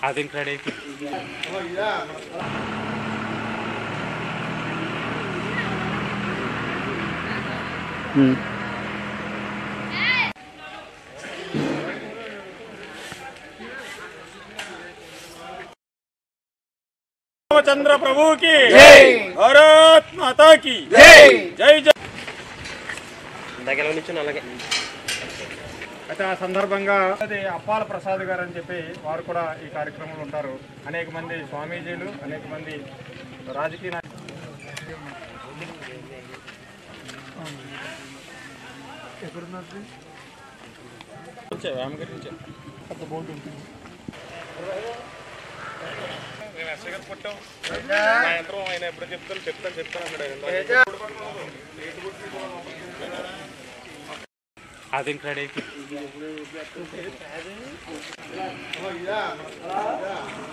అది ఇంక రెడీ అయిపోయింది రామచంద్ర ప్రభుకి భారత్ మాతాకి జై జై దగ్గర నుంచి అలాగే అయితే ఆ సందర్భంగా అది అప్పాల ప్రసాద్ గారు అని చెప్పి వారు కూడా ఈ కార్యక్రమంలో ఉంటారు అనేక మంది స్వామీజీలు అనేక మంది రాజకీయ నాయ- నుంచే, వేమగిరి నుంచే. మేము ఎస్ఐ గారు కొట్టాం. నా యంత్రం ఆయన ఎప్పుడు చెప్తాను చెప్తాను చెప్తాను అన్నాడు ఆయన. అది ఇంక రెడీ అయిపోయింది